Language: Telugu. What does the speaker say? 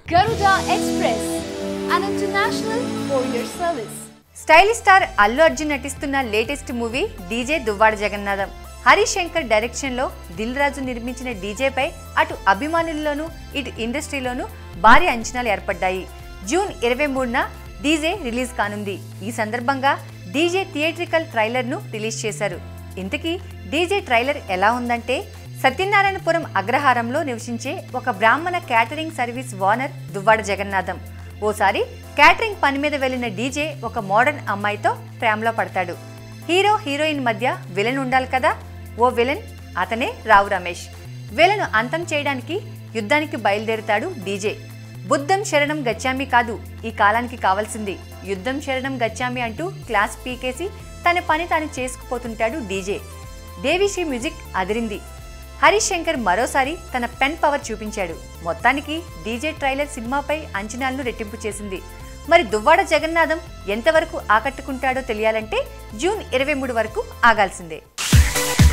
Garuda Express, an international courier service. Stylish star Allu Arjun నటిస్తున్న latest movie DJ Duvvada Jagannadham Harish Shankar డైరెక్షన్లో దిల్ రాజు నిర్మించిన డీజేపై అటు అభిమానుల్లోనూ ఇటు ఇండస్ట్రీలోనూ భారీ అంచనాలు ఏర్పడ్డాయి జూన్ ఇరవై మూడున డీజే రిలీజ్ కానుంది ఈ సందర్భంగా డీజే థియేట్రికల్ ట్రైలర్ను రిలీజ్ చేశారు ఇంతకీ డీజే ట్రైలర్ ఎలా ఉందంటే సత్యనారాయణపురం అగ్రహారంలో నివసించే ఒక బ్రాహ్మణ catering service owner Duvvada Jagannadham ఓసారి క్యాటరింగ్ పని మీద వెళ్ళిన డీజే ఒక మోడర్న్ అమ్మాయితో ప్రేమలో పడతాడు హీరో హీరోయిన్ మధ్య విలన్ ఉండాలి కదా ఓ విలన్ అతనే రావు రమేష్ విలను అంతం చేయడానికి యుద్ధానికి బయలుదేరుతాడు డీజే బుద్ధం శరణం గచ్చామి కాదు ఈ కాలానికి కావాల్సింది యుద్ధం శరణం గచ్చామి అంటూ క్లాస్ పీకేసి తన పని తాను చేసుకుపోతుంటాడు డీజే దేవిశ్రీ మ్యూజిక్ అదిరింది హరీష్ శంకర్ మరోసారి తన పెన్ పవర్ చూపించాడు మొత్తానికి డీజే ట్రైలర్ సినిమాపై అంచనాలను రెట్టింపు చేసింది మరి దువ్వాడ జగన్నాథం ఎంతవరకు ఆకట్టుకుంటాడో తెలియాలంటే జూన్ ఇరవై మూడు వరకు ఆగాల్సిందే